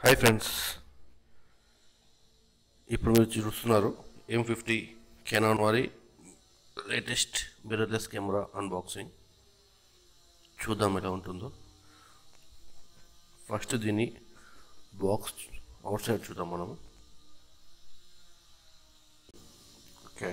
hi friends ఇప్పుడు మీరు చూస్తున్నారు ఎం ఫిఫ్టీ కెనాన్ వారి లేటెస్ట్ మిర్రర్లెస్ కెమెరా అన్బాక్సింగ్ చూద్దాం ఎలా ఉంటుందో ఫస్ట్ దీని బాక్స్ అవుట్ సైడ్ చూద్దాం మనము ఓకే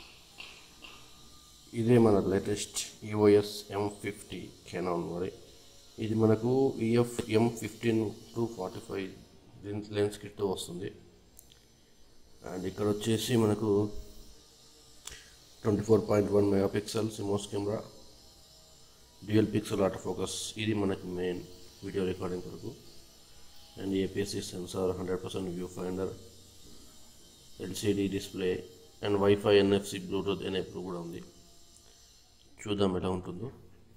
ఇదే మన latest EOS M fifty Canon వారి ఇది మనకు EF M fifteen to forty five lens kit వస్తుంది అండ్ ఇక్కడ వచ్చేసి మనకు twenty four point one megapixel CMOS camera dual pixel auto focus ఇది మనకు మెయిన్ వీడియో రికార్డింగ్ కొరకు and APSC sensor hundred percent viewfinder LCD display and wifi NFC Bluetooth enable కూడా ఉంది చూద్దాం ఎలా ఉంటుందో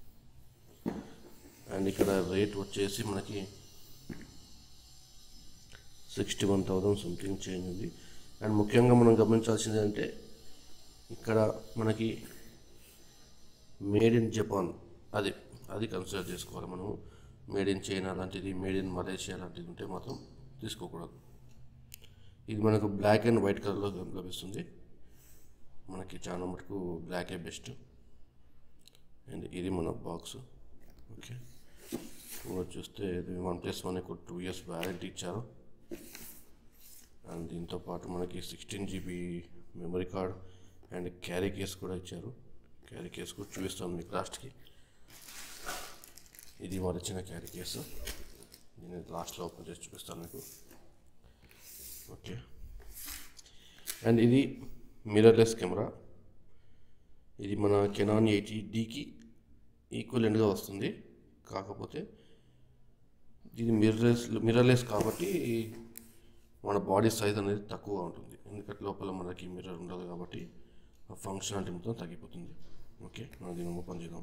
అండ్ ఇక్కడ రేట్ వచ్చేసి మనకి sixty one thousand something change ఉంది అండ్ ముఖ్యంగా మనం గమనించాల్సింది అంటే ఇక్కడ మనకి మేడ్ ఇన్ జపాన్ అది అది కన్సిడర్ చేసుకోవాలి మనము మేడ్ ఇన్ చైనా లాంటిది మేడ్ ఇన్ మలేషియా లాంటిది ఉంటే మాత్రం తీసుకోకూడదు ఇది మనకు బ్లాక్ అండ్ వైట్ కలర్లో లభిస్తుంది మనకి చాలా మటుకు బ్లాకే బెస్ట్ అండ్ ఇది మన బాక్స్ ఓకే ఇంకా చూస్తే ఇది వన్ ప్లస్ వన్ ఒక టూ ఇయర్స్ వ్యారంటీ ఇచ్చారు అండ్ దీంతో పాటు మనకి sixteen GB memory card and carry case కూడా ఇచ్చారు క్యారీ కేస్ కూడా చూపిస్తాను మీకు లాస్ట్కి ఇది మరి ఇచ్చిన క్యారీ కేసు నేను లాస్ట్లో ఓపెన్ చేసి చూపిస్తాను మీకు ఓకే అండ్ ఇది మిరర్లెస్ కెమెరా ఇది మన కెనాన్ ఎయిటీ డీకి ఈక్వలెంట్గా వస్తుంది కాకపోతే ఇది మిర్రర్లెస్ మిర్రర్లెస్ కాబట్టి మన బాడీ సైజ్ అనేది తక్కువగా ఉంటుంది ఎందుకంటే లోపల మనకి మిర్రర్ ఉండదు కాబట్టి ఆ ఫంక్షనాలిటీ మొత్తం తగ్గిపోతుంది ఓకే మనం దీన్ని ఓపెన్ చేద్దాం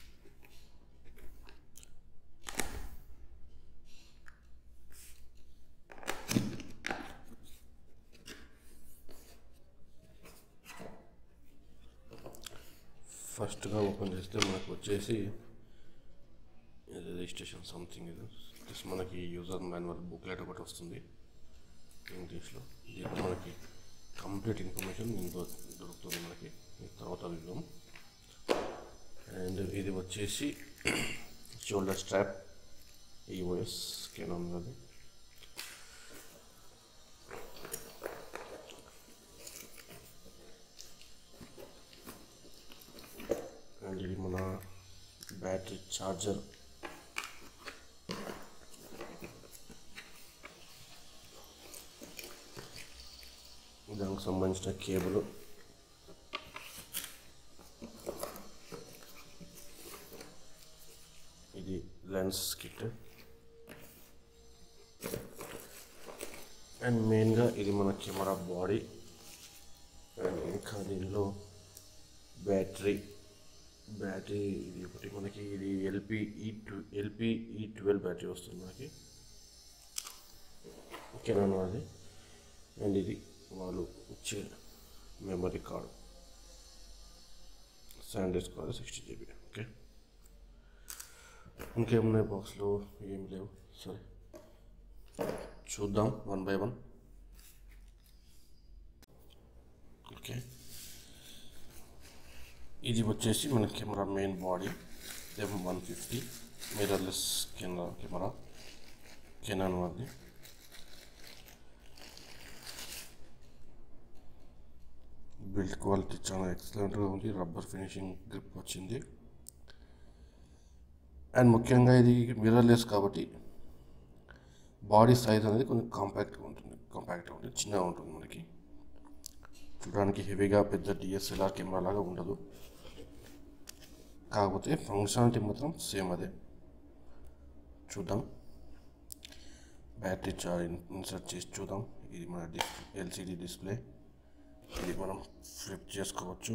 ఫస్ట్గా ఓపెన్ చేస్తే మనకు వచ్చేసి ఇది రిజిస్ట్రేషన్ సంథింగ్ ఇది ప్లస్ మనకి యూజర్ మాన్యువల్ బుక్లెట్ ఒకటి వస్తుంది ఇంగ్లీష్లో దీంట్లో మనకి కంప్లీట్ ఇన్ఫర్మేషన్ దీంతో దొరుకుతుంది మనకి ఈ తర్వాత విన్నాం అండ్ ఇది వచ్చేసి షోల్డర్ స్ట్రాప్ ఈఓఎస్ కెనాన్ అది అండ్ ఇది మన బ్యాటరీ ఛార్జర్ దానికి సంబంధించిన కేబుల్ ఇది లెన్స్ కిట్ అండ్ మెయిన్గా ఇది మన కెమెరా బాడీ అండ్ ఇంకా దీనిలో బ్యాటరీ బ్యాటరీ ఇది ఒకటి మనకి ఇది LP E two LP E twelve battery వస్తుంది మనకి కెనాన్ అది అండ్ ఇది వాళ్ళు ఇచ్చే memory card SanDisk card sixty GB okay ఇంకేమున్నాయి బాక్స్లో ఏం లేవు సరే చూద్దాం వన్ బై వన్ ఓకే ఇది వచ్చేసి మన camera main body M one fifty mirrorless camera camera Canon వాళ్ళది బిల్డ్ క్వాలిటీ చాలా ఎక్సలెంట్గా ఉంది రబ్బర్ ఫినిషింగ్ గ్రిప్ వచ్చింది అండ్ ముఖ్యంగా ఇది మిర్రర్లెస్ కాబట్టి బాడీ సైజ్ అనేది కొంచెం కాంపాక్ట్గా ఉంటుంది కాంపాక్ట్గా ఉంటుంది చిన్నగా ఉంటుంది మనకి చూడడానికి హెవీగా పెద్ద డిఎస్ఎల్ఆర్ కెమెరా లాగా ఉండదు కాకపోతే ఫంక్షనాలిటీ మాత్రం సేమ్ అదే చూద్దాం బ్యాటరీ చార్జ్ ఇన్సర్ట్ చేసి చూద్దాం ఇది మన డిస్ప్లే ఎల్సిడి డిస్ప్లే ఇది మనం ఫ్లిప్ చేసుకోవచ్చు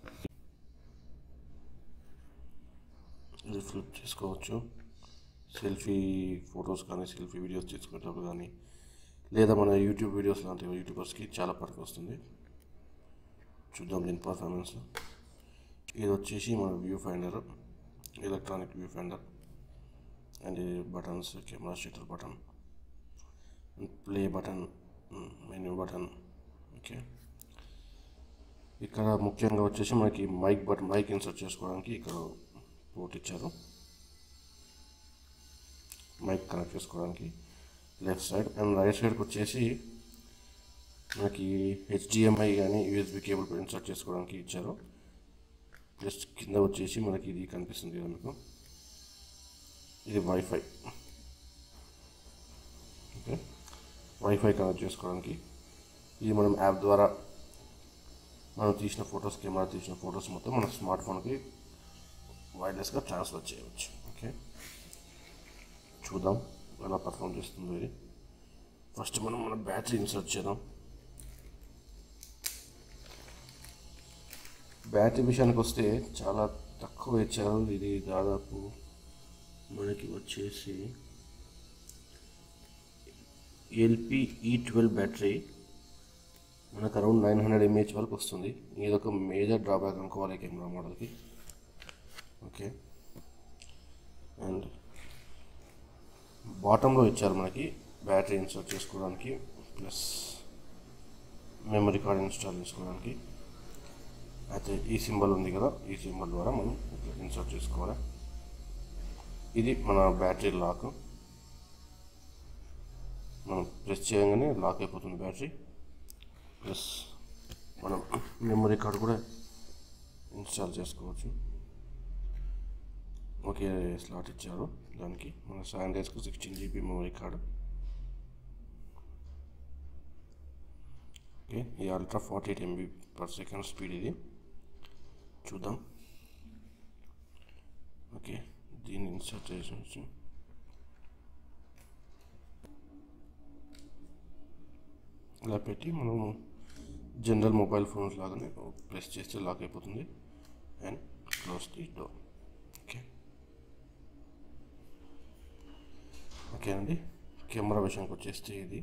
ఇది ఫ్లిప్ చేసుకోవచ్చు సెల్ఫీ ఫొటోస్ కానీ సెల్ఫీ వీడియోస్ తీసుకునేటప్పుడు కానీ లేదా మన యూట్యూబ్ వీడియోస్ లాంటి యూట్యూబర్స్కి చాలా పనికి వస్తుంది చూద్దాం దీని పర్ఫార్మెన్స్ ఇది వచ్చేసి మన view finder electronic view finder and buttons camera shutter button play button menu button okay ఇక్కడ ముఖ్యంగా వచ్చేసి మనకి మైక్ బటన్ మైక్ ఇన్సర్ట్ చేసుకోవడానికి ఇక్కడ పోర్ట్ ఇచ్చారు మైక్ కనెక్ట్ చేసుకోవడానికి లెఫ్ట్ సైడ్ అండ్ రైట్ సైడ్కి వచ్చేసి మనకి హెచ్డిఎంఐ కానీ యూఎస్బి కేబుల్ ఇన్సర్ట్ చేసుకోవడానికి ఇచ్చారు ప్లస్ కింద వచ్చేసి మనకి ఇది కనిపిస్తుంది కదా మీకు ఇది వైఫై ఓకే వైఫై కనెక్ట్ చేసుకోవడానికి ఇది మనం యాప్ ద్వారా మనం తీసిన ఫొటోస్ కెమెరా తీసిన ఫొటోస్ మొత్తం మన స్మార్ట్ ఫోన్కి వైర్లెస్గా ట్రాన్స్ఫర్ చేయవచ్చు ఓకే చూద్దాం ఎలా పర్ఫామ్ చేస్తుందో ఇది ఫస్ట్ మనం మన బ్యాటరీ ఇన్సర్ట్ చేద్దాం బ్యాటరీ విషయానికి వస్తే చాలా తక్కువ ఇచ్చారు ఇది దాదాపు మనకి వచ్చేసి ఎల్పి ఈ ట్వెల్వ్ బ్యాటరీ మనకు అరౌండ్ నైన్ హండ్రెడ్ ఎంఏహెచ్ వరకు వస్తుంది ఇది ఒక మేజర్ డ్రాబ్యాక్ అనుకోవాలి కెమెరా మోడల్కి ఓకే అండ్ బాటంలో ఇచ్చారు మనకి బ్యాటరీ ఇన్స్టాల్ చేసుకోవడానికి ప్లస్ మెమరీ కార్డ్ ఇన్స్టాల్ చేసుకోవడానికి అయితే ఈ సింబల్ ఉంది కదా ఈ సింబల్ ద్వారా మనం ఇన్సర్ట్ చేసుకోవాలి ఇది మన బ్యాటరీ లాక్ మనం ప్రెస్ చేయగానే లాక్ అయిపోతుంది బ్యాటరీ ప్లస్ మనం మెమరీ కార్డ్ కూడా ఇన్స్టాల్ చేసుకోవచ్చు ఒకే స్లాట్ ఇచ్చారు దానికి మన శాండేజ్కు sixteen GB memory card okay ఈ ultra forty eight MB per second speed ఇది చూద్దాం ఓకే దీన్ని ఇన్సర్ట్ చేసి ఇలా పెట్టి మనము జనరల్ మొబైల్ ఫోన్స్ లాగానే ప్రెస్ చేస్తే లాక్ అయిపోతుంది and close the door okay okay అండి కెమెరా విషయానికి వచ్చేస్తే ఇది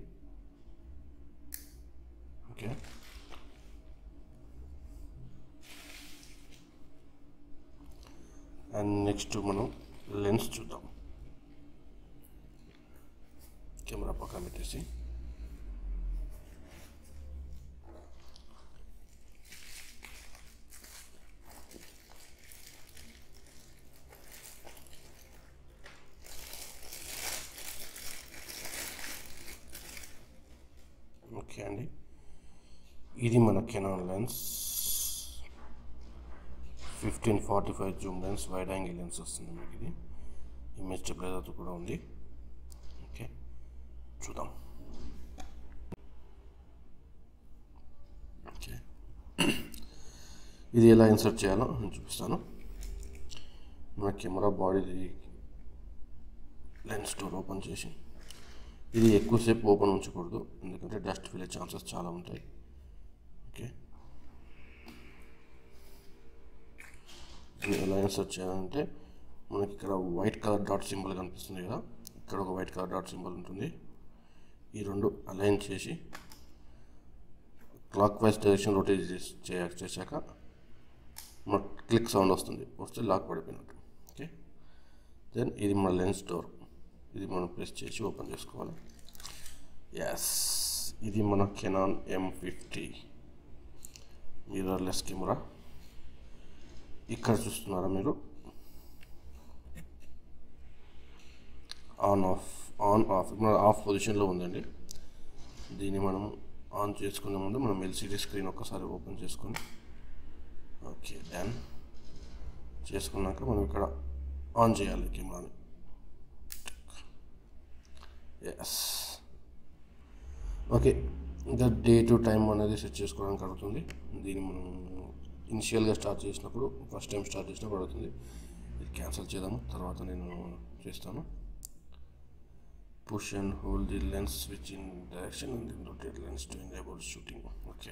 ఓకే అండ్ నెక్స్ట్ మనం లెన్స్ చూద్దాం కెమెరా పక్కన పెట్టేసి ఓకే అండి ఇది మన Canon lens fifteen forty five zoom lens wide angle lens వస్తుంది మీకు ఇది ఇమేజ్ స్టెబిలైజర్తో కూడా ఉంది ఓకే చూద్దాం ఓకే ఇది ఎలా ఇన్సర్ట్ చేయాలో నేను చూపిస్తాను మన కెమెరా బాడీది లెన్స్ డోర్ ఓపెన్ చేసి ఇది ఎక్కువసేపు ఓపెన్ ఉంచకూడదు ఎందుకంటే డస్ట్ వెళ్ళే ఛాన్సెస్ చాలా ఉంటాయి ఓకే దీన్ని ఎలా ఇన్సర్ట్ చేయాలంటే మనకి ఇక్కడ వైట్ కలర్ డాట్ సింబల్ కనిపిస్తుంది కదా ఇక్కడ ఒక వైట్ కలర్ డాట్ సింబల్ ఉంటుంది ఈ రెండు అలైన్ చేసి క్లాక్ వైజ్ డైరెక్షన్ రొటేట్ చేయ చేశాక మన క్లిక్ సౌండ్ వస్తుంది వస్తే లాక్ పడిపోయినట్టు ఓకే దెన్ ఇది మన లెన్స్ డోర్ ఇది మనం ప్రెస్ చేసి ఓపెన్ చేసుకోవాలి ఎస్ ఇది మన Canon M fifty mirrorless camera ఇక్కడ చూస్తున్నారా మీరు ఆన్ ఆఫ్ ఆన్ ఆఫ్ మన ఆఫ్ పొజిషన్లో ఉందండి దీన్ని మనం ఆన్ చేసుకునే ముందు మనం ఎల్సిడి స్క్రీన్ ఒక్కసారి ఓపెన్ చేసుకొని ఓకే డన్ చేసుకున్నాక మనం ఇక్కడ ఆన్ చేయాలి కెమెరాని ఎస్ ఓకే ఇంకా డే టు టైం అనేది సెట్ చేసుకోవడానికి అడుగుతుంది దీన్ని మనం ఇనిషియల్గా స్టార్ట్ చేసినప్పుడు ఫస్ట్ టైం స్టార్ట్ చేసినప్పుడు అడుగుతుంది ఇది క్యాన్సిల్ చేద్దాము తర్వాత నేను చేస్తాను push and hold the lens switch in direction and then rotate lens to enable shooting okay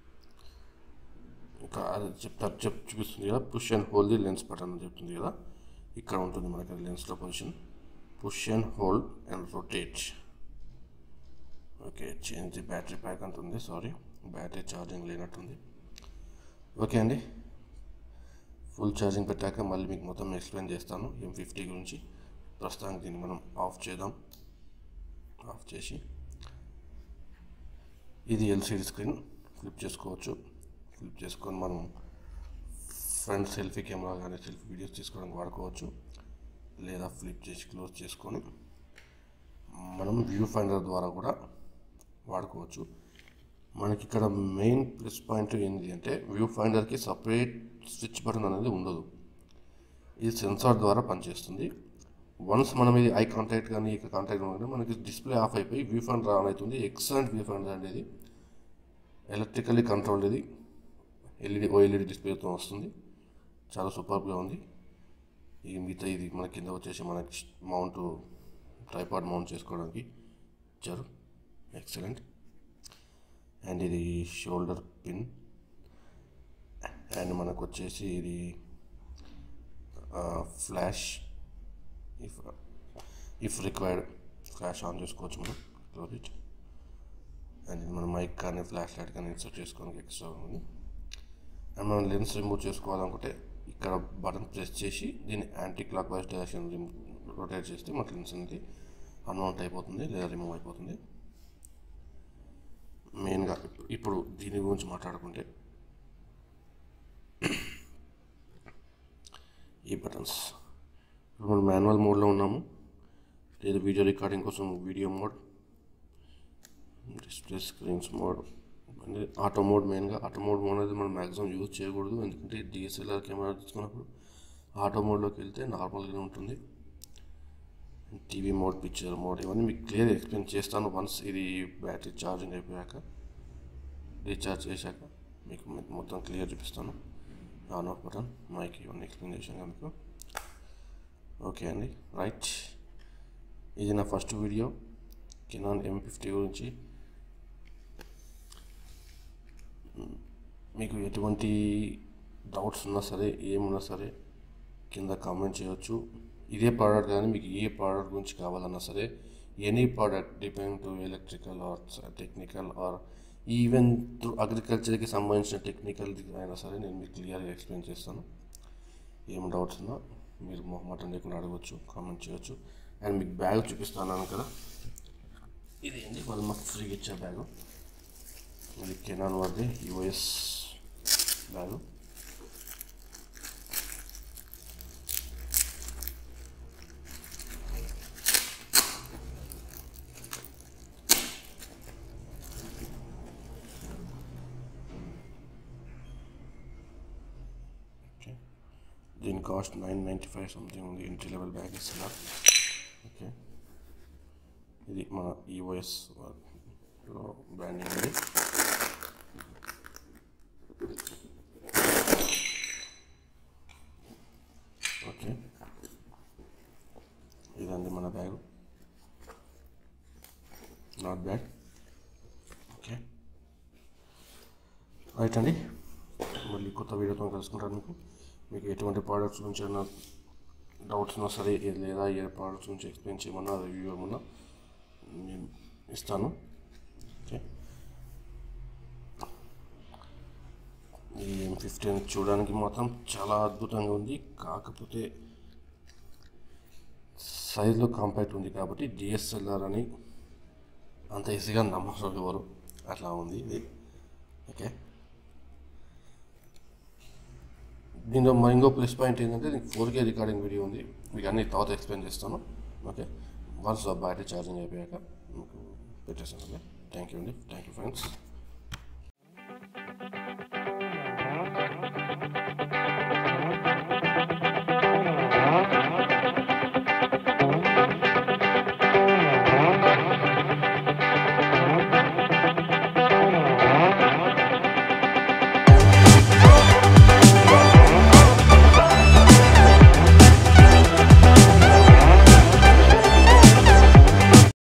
ఇంకా అది చెప్తారు చెప్ చూపిస్తుంది కదా push and hold the lens button అని చెప్తుంది కదా ఇక్కడ ఉంటుంది మనకి లెన్స్లో position push and hold and rotate okay change the battery pack అంటుంది సారీ బ్యాటరీ ఛార్జింగ్ లేనట్టుంది ఓకే అండి ఫుల్ ఛార్జింగ్ పెట్టాక మళ్ళీ మీకు మొత్తం ఎక్స్ప్లెయిన్ చేస్తాను ఎం ఫిఫ్టీ గురించి ప్రస్తుతానికి దీన్ని మనం ఆఫ్ చేద్దాం ఆఫ్ చేసి ఇది ఎల్సిడి స్క్రీన్ ఫ్లిప్ చేసుకోవచ్చు ఫ్లిప్ చేసుకొని మనం ఫ్రంట్ సెల్ఫీ కెమెరా కానీ సెల్ఫీ వీడియోస్ తీసుకోవడానికి వాడుకోవచ్చు లేదా ఫ్లిప్ చేసి క్లోజ్ చేసుకొని మనం వ్యూ ఫైండర్ ద్వారా కూడా వాడుకోవచ్చు మనకి ఇక్కడ మెయిన్ ప్లస్ పాయింట్ ఏంటి అంటే వ్యూ ఫైండర్కి సపరేట్ స్విచ్ బటన్ అనేది ఉండదు ఇది సెన్సార్ ద్వారా పనిచేస్తుంది వన్స్ మనం ఇది ఐ కాంటాక్ట్ కానీ ఇక్కడ కాంటాక్ట్ కానీ మనకి డిస్ప్లే ఆఫ్ అయిపోయి వ్యూ ఫైండర్ ఆన్ అవుతుంది ఎక్సలెంట్ వ్యూ ఫైండర్ అనేది ఎలక్ట్రికల్లీ కంట్రోల్డ్ ఇది ఎల్ఈడి ఓఎల్ఈడి డిస్ప్లేతో వస్తుంది చాలా సూపర్గా ఉంది ఈ మిగతా ఇది మన కింద వచ్చేసి మనకి మౌంట్ ట్రైపాడ్ మౌంట్ చేసుకోవడానికి ఇచ్చారు ఎక్సలెంట్ అండ్ ఇది షోల్డర్ పిన్ అండ్ మనకు వచ్చేసి ఇది flash if if required flash on చేసుకోవచ్చు మనం క్లోజ్ ఇట్ అండ్ మన మైక్ కానీ ఫ్లాష్ లైట్ కానీ ఇన్సర్ట్ చేసుకోవడానికి ఎక్స్ట్రా ఉంది అండ్ మనం లెన్స్ రిమూవ్ చేసుకోవాలనుకుంటే ఇక్కడ బటన్ ప్రెస్ చేసి దీన్ని anticlockwise direction rotate చేస్తే మనకి లెన్స్ అనేది అన్మౌంట్ అయిపోతుంది లేదా రిమూవ్ అయిపోతుంది మెయిన్గా ఇప్పుడు దీని గురించి మాట్లాడుకుంటే ఈ బటన్స్ ఇప్పుడు మనం మాన్యువల్ మోడ్లో ఉన్నాము లేదా వీడియో రికార్డింగ్ కోసం video mode display screens mode అంటే ఆటో మోడ్ మెయిన్గా ఆటో మోడ్ మోడ్ అనేది మనం మ్యాక్సిమం యూజ్ చేయకూడదు ఎందుకంటే డిఎస్ఎల్ఆర్ కెమెరా తీసుకున్నప్పుడు ఆటో మోడ్లోకి వెళ్తే నార్మల్గానే ఉంటుంది టీవీ మోడ్ పిక్చర్ మోడ్ ఇవన్నీ మీకు క్లియర్ ఎక్స్ప్లెయిన్ చేస్తాను వన్స్ ఇది బ్యాటరీ ఛార్జింగ్ అయిపోయాక రీఛార్జ్ చేశాక మీకు మీకు మొత్తం క్లియర్ చూపిస్తాను ఆన్ ఆఫ్ బటన్ మైక్ ఇవన్నీ ఎక్స్ప్లెయిన్ చేశాను మీకు ఓకే అండి రైట్ ఇది నా first video Canon M fifty గురించి మీకు ఎటువంటి డౌట్స్ ఉన్నా సరే ఏమున్నా సరే కింద కామెంట్ చేయొచ్చు ఇదే ప్రోడక్ట్ కానీ మీకు ఏ ప్రోడక్ట్ గురించి కావాలన్నా సరే any product depend to electrical or technical or even through అగ్రికల్చర్కి సంబంధించిన టెక్నికల్ అయినా సరే నేను మీకు క్లియర్గా ఎక్స్ప్లెయిన్ చేస్తాను ఏం డౌట్స్ ఉన్నా మీరు మొహమాటం లేకుండా అడగవచ్చు కామెంట్ చేయొచ్చు అండ్ మీకు బ్యాగ్ చూపిస్తాను కదా ఇది ఏంటి వాళ్ళు మాకు ఫ్రీగా ఇచ్చే బ్యాగు ఇది కెనాన్ వాడిది యుఎస్ బ్యాగు ఓకే దీని cost nine ninety five something ఉంది ఎంట్రీ లెవెల్ బ్యాగ్ ఇస్తున్నారు ఓకే ఇది మన ఈఓఎస్ బ్రాండింగ్ ఇది ఓకే ఇదండి మన bag not bad okay right అండి మళ్ళీ కొత్త వీడియోతో కలుసుకుంటాను మీకు మీకు ఎటువంటి ప్రోడక్ట్స్ గురించి ఏమైనా డౌట్స్ ఉన్నా సరే ఏ- లేదా ఏ ప్రోడక్ట్స్ గురించి ఎక్స్ప్లెయిన్ చేయమన్నా రివ్యూ ఏమన్నా నేను ఇస్తాను ఓకే ఈ ఎం ఫిఫ్టీన్ చూడడానికి మాత్రం చాలా అద్భుతంగా ఉంది కాకపోతే సైజులో కాంపాక్ట్ ఉంది కాబట్టి డిఎస్ఎల్ఆర్ అని అంత ఈజీగా నమ్మరు ఎవరు అట్లా ఉంది ఇది ఓకే దీనిలో మరి ఇంకో ప్లస్ పాయింట్ ఏంటంటే దీనికి ఫోర్ కే రికార్డింగ్ వీడియో ఉంది మీకు అన్ని తర్వాత ఎక్స్ప్లెయిన్ చేస్తాను ఓకే వన్స్ బ్యాటరీ ఛార్జింగ్ అయిపోయాక మీకు పెట్టేస్తాను థ్యాంక్ యూ అండి థ్యాంక్ యూ ఫ్రెండ్స్